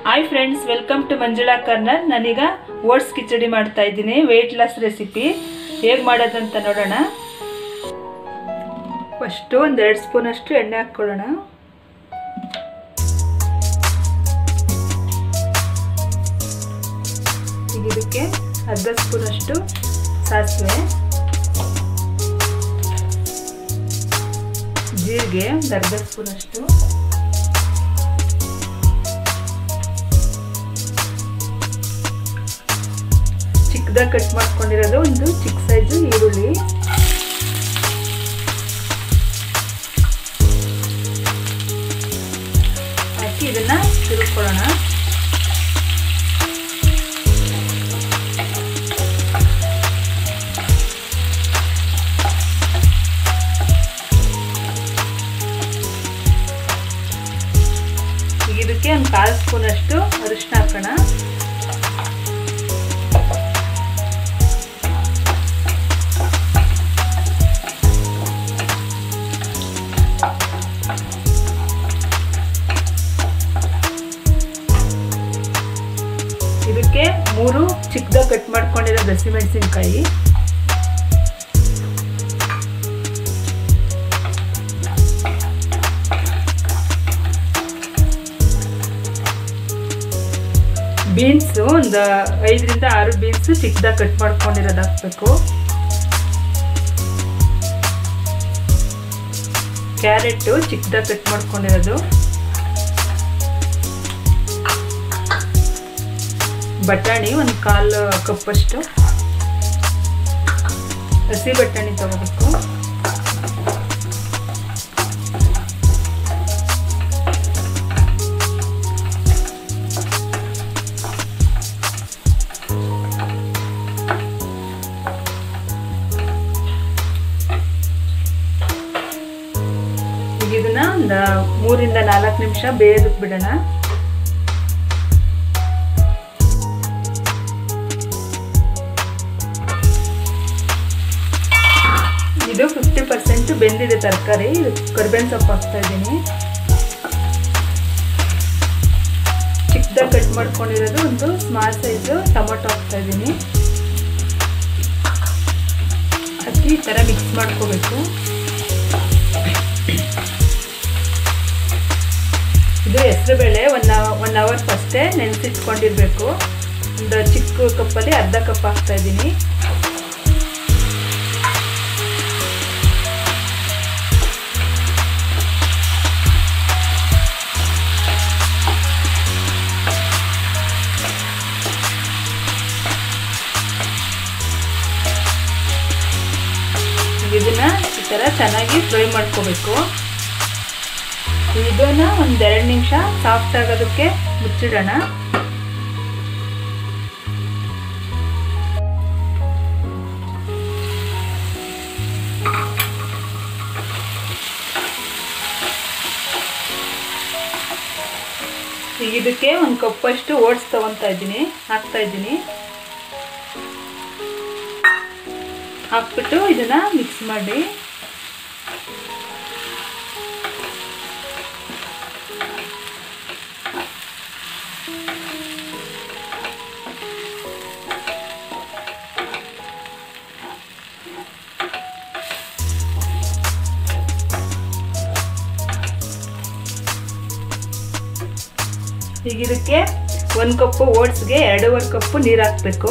hi friends welcome to Manjula corner ನಾನೀಗ oats khichdi ಮಾಡ್ತಾ ಇದ್ದೀನಿ ವೆಯ್ಟ್ ಲಾಸ್ ರೆಸಿಪಿ ಹೇಗೆ ಮಾಡೋದಂತ ನೋಡೋಣ ಫಸ್ಟು ಒಂದು ಎರಡು ಸ್ಪೂನಷ್ಟು ಎಣ್ಣೆ ಹಾಕ್ಕೊಳ್ಳೋಣ ಈಗ ಇದಕ್ಕೆ ಅರ್ಧ ಸ್ಪೂನಷ್ಟು ಸಾಸಿವೆ ಜೀರಿಗೆ ಒಂದು ಅರ್ಧ ಸ್ಪೂನಷ್ಟು ಚಿಕ್ಕದಾಗಿ ಕಟ್ ಮಾಡ್ಕೊಂಡಿರೋದು ಒಂದು ಚಿಕ್ಕ ಸೈಜು ಈರುಳ್ಳಿ ಹಾಕಿ ಇದನ್ನ ತಿರುಗ್ಕೊಳ್ಳೋಣ ಈಗ ಇದಕ್ಕೆ ಒಂದು ಕಾಲು ಸ್ಪೂನ್ ಅಷ್ಟು ಅರಿಶಿನ ಹಾಕೋಣ ಇದಕ್ಕೆ ಮೂರು ಚಿಕ್ಕದಾಗಿ ಕಟ್ ಮಾಡ್ಕೊಂಡಿರೋ ಹಸಿಮೆಣಸಿನ್ಕಾಯಿ ಬೀನ್ಸು ಒಂದು ಐದರಿಂದ ಆರು ಬೀನ್ಸ್ ಚಿಕ್ಕದಾಗಿ ಕಟ್ ಮಾಡ್ಕೊಂಡಿರೋದು ಹಾಕ್ಬೇಕು ಕ್ಯಾರೆಟು ಚಿಕ್ಕದಾಗಿ ಕಟ್ ಮಾಡ್ಕೊಂಡಿರೋದು ಬಟಾಣಿ ಒಂದು ಕಾಲು ಕಪ್ಪಷ್ಟು ಹಸಿ ಬಟಾಣಿ ತಗೋಬೇಕು ಈಗ ಇದನ್ನ ಒಂದು ಮೂರಿಂದ ನಾಲ್ಕು ನಿಮಿಷ ಬೇಯೋದಕ್ಕೆ ಬಿಡೋಣ ಇದು ಫಿಫ್ಟಿ ಪರ್ಸೆಂಟ್ ಬೆಂದಿದೆ ತರಕಾರಿ ಕರ್ಬೇವಿನ ಸೊಪ್ಪು ಹಾಕ್ತಾ ಇದ್ದೀನಿ ಚಿಕ್ಕದಾಗಿ ಕಟ್ ಮಾಡ್ಕೊಂಡಿರೋದು ಒಂದು ಸ್ಮಾಲ್ ಸೈಜು ಟೊಮೊಟೊ ಹಾಕ್ತಾ ಇದ್ದೀನಿ ಹಾಕಿ ಈ ಥರ ಮಿಕ್ಸ್ ಮಾಡ್ಕೋಬೇಕು ಇದು ಹೆಸರುಬೇಳೆ ಒನ್ ಒನ್ ಅವರ್ ಫಸ್ಟೇ ನೆನೆಸಿಟ್ಕೊಂಡಿರ್ಬೇಕು ಒಂದು ಚಿಕ್ಕ ಕಪ್ಪಲ್ಲಿ ಅರ್ಧ ಕಪ್ ಹಾಕ್ತಾ ಇದ್ದೀನಿ ಇದನ್ನ ಈ ಥರ ಚೆನ್ನಾಗಿ ಫ್ರೈ ಮಾಡ್ಕೋಬೇಕು ಇದನ್ನ ಒಂದೆರಡು ನಿಮಿಷ ಸಾಫ್ಟ್ ಆಗೋದಕ್ಕೆ ಮುಚ್ಚಿಡೋಣ ಈಗ ಇದಕ್ಕೆ ಒಂದು ಕಪ್ಪಷ್ಟು ಓಟ್ಸ್ ತಗೊತಾ ಇದ್ದೀನಿ ಹಾಕ್ತಾ ಇದ್ದೀನಿ ಹಾಕ್ಬಿಟ್ಟು ಇದನ್ನ ಮಿಕ್ಸ್ ಮಾಡಿ ಈಗ ಇದಕ್ಕೆ ಒಂದು ಕಪ್ಪು ಓಟ್ಸ್ಗೆ ಎರಡೂವರೆ ಕಪ್ಪು ನೀರು ಹಾಕಬೇಕು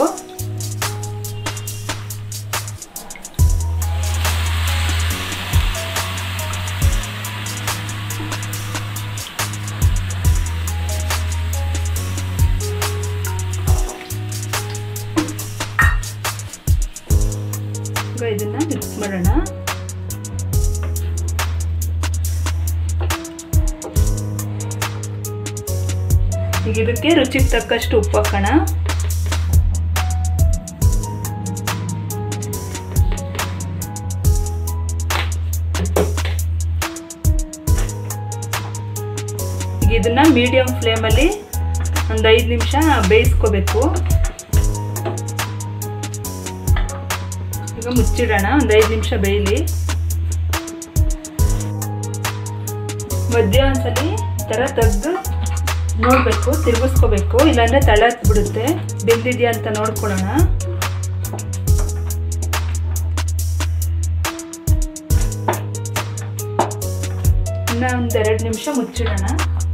ಇದನ್ನ ಮಿಕ್ಸ್ ಮಾಡೋಣ ಈಗ ಇದಕ್ಕೆ ರುಚಿಗೆ ತಕ್ಕಷ್ಟು ಉಪ್ಪು ಹಾಕೋಣ ಈಗ ಇದನ್ನ ಮೀಡಿಯಂ ಫ್ಲೇಮಲ್ಲಿ ಒಂದು ಐದು ನಿಮಿಷ ಬೇಯಿಸ್ಕೋಬೇಕು ಈಗ ಮುಚ್ಚಿಡೋಣ ಒಂದು ಐದು ನಿಮಿಷ ಬೇಯಲಿ ಮಧ್ಯ ಒಂದ್ಸಲಿ ಈ ಥರ ತೆಗೆದು ನೋಡಬೇಕು ತಿರುಗಿಸ್ಕೋಬೇಕು ಇಲ್ಲಾಂದರೆ ತಳ ಬಿಡುತ್ತೆ ಬೆಂದಿದೆಯಾ ಅಂತ ನೋಡ್ಕೊಳ್ಳೋಣ ಇನ್ನು ಒಂದು ಎರಡು ನಿಮಿಷ ಮುಚ್ಚಿಡೋಣ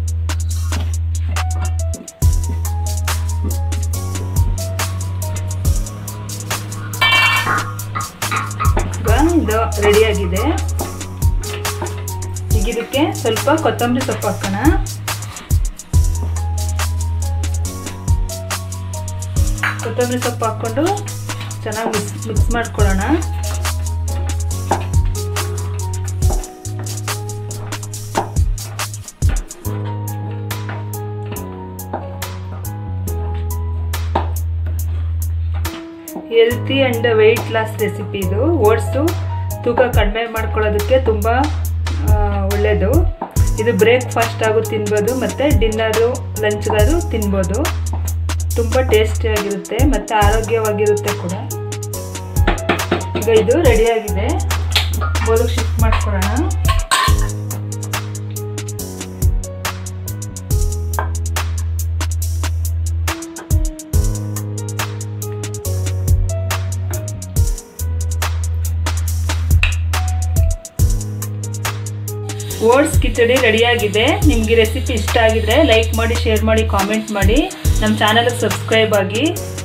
ಈಗ ಇದು ರೆಡಿಯಾಗಿದೆ ಈಗ ಇದಕ್ಕೆ ಸ್ವಲ್ಪ ಕೊತ್ತಂಬರಿ ಸೊಪ್ಪು ಹಾಕೋಣ ಕೊತ್ತಂಬರಿ ಸೊಪ್ಪು ಹಾಕ್ಕೊಂಡು ಚೆನ್ನಾಗಿ ಮಿಕ್ಸ್ ಮಿಕ್ಸ್ ಮಾಡ್ಕೊಳ್ಳೋಣ healthy and weight loss recipe ಇದು ಓಟ್ಸು ತೂಕ ಕಡಿಮೆ ಮಾಡ್ಕೊಳ್ಳೋದಕ್ಕೆ ತುಂಬ ಒಳ್ಳೆಯದು ಇದು ಬ್ರೇಕ್ಫಾಸ್ಟ್ ಆಗು ತಿನ್ಬೋದು ಮತ್ತು ಡಿನ್ನರು ಲಂಚ್ಗಾದ್ರು ತಿನ್ಬೋದು ತುಂಬ ಟೇಸ್ಟಿಯಾಗಿರುತ್ತೆ ಮತ್ತು ಆರೋಗ್ಯವಾಗಿರುತ್ತೆ ಕೂಡ ಈಗ ಇದು ರೆಡಿಯಾಗಿದೆ ಬೋಲಕ್ಕೆ ಶಿಫ್ಟ್ ಮಾಡ್ಕೊಳ್ಳೋಣ ಓಟ್ಸ್ ಕಿಚಡಿ ರೆಡಿಯಾಗಿದೆ ನಿಮಗೆ ರೆಸಿಪಿ ಇಷ್ಟ ಆಗಿದ್ರೆ ಲೈಕ್ ಮಾಡಿ ಶೇರ್ ಮಾಡಿ ಕಾಮೆಂಟ್ ಮಾಡಿ ನಮ್ಮ ಚಾನಲ್ಗೆ ಸಬ್ಸ್ಕ್ರೈಬ್ ಆಗಿ